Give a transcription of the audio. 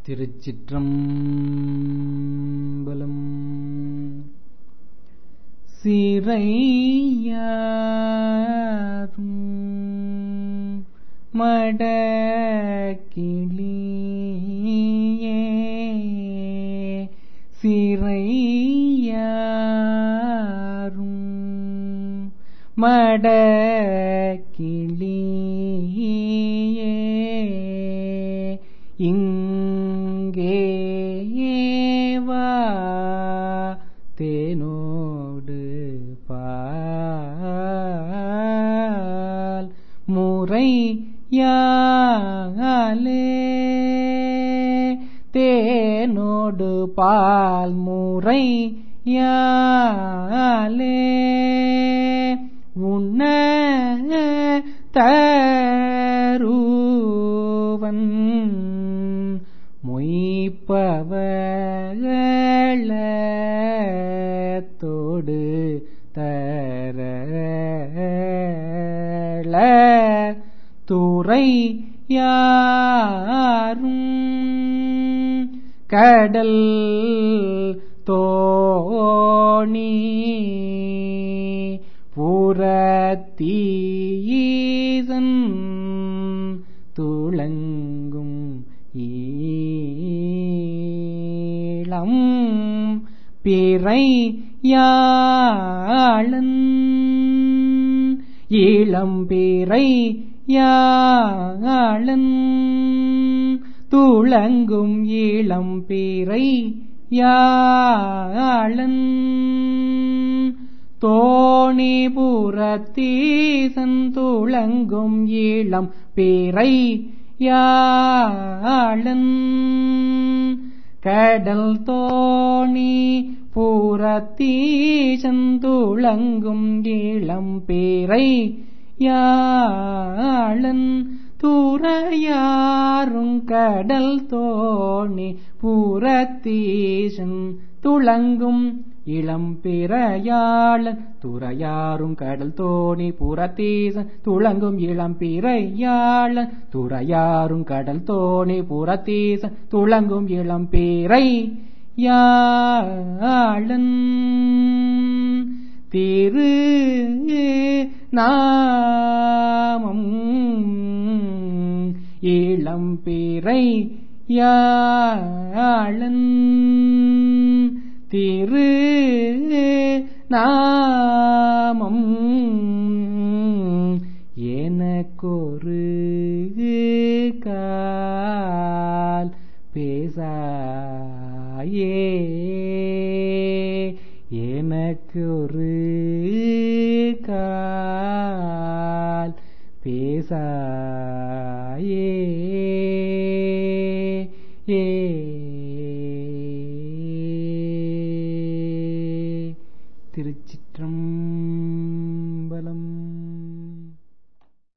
திருச்சிற்றம்பலம் சிறையாரும் மடக்கிளியே சிறையாரும் மடக்கிளியே இங்கே வா தேனோடு பால் முறை யாலே தேனோடு பால் முறை யாலே உண்ண தருவன் மொய்ப்பவளத்தோடு தரள துறை யாரும் கடல் தோணி புறத்தீசன் துளங்கும் ஈழம் பிறை யாழன் ஈழம் பிறை யாழன் துளங்கும் ஈழம் பிறை யாழன் தோணிபுரத்தீசன் துளங்கும் ஈழம் பிறை யாழன் கடல் தோணி பூரத்தீசன் துளங்கும் ஈழம் பிறை யாழன் துறையாரும் கடல் தோணி பூரத்தீசன் துளங்கும் இளம் பிறையாளன் துறையாரும் கடல் தோணி புறத்தீசன் துளங்கும் இளம் பிறையாளன் துறையாரும் கடல் தோணி புறத்தீசன் துளங்கும் இளம் பிறை யாழன் திரு நாமம் இளம் பிறை யாழன் திரு நாமம் எனக்கொரு கால் பேசாயே எனக்கு ஒரு கால் பேசாயே ஏ திருச்சிற்றம்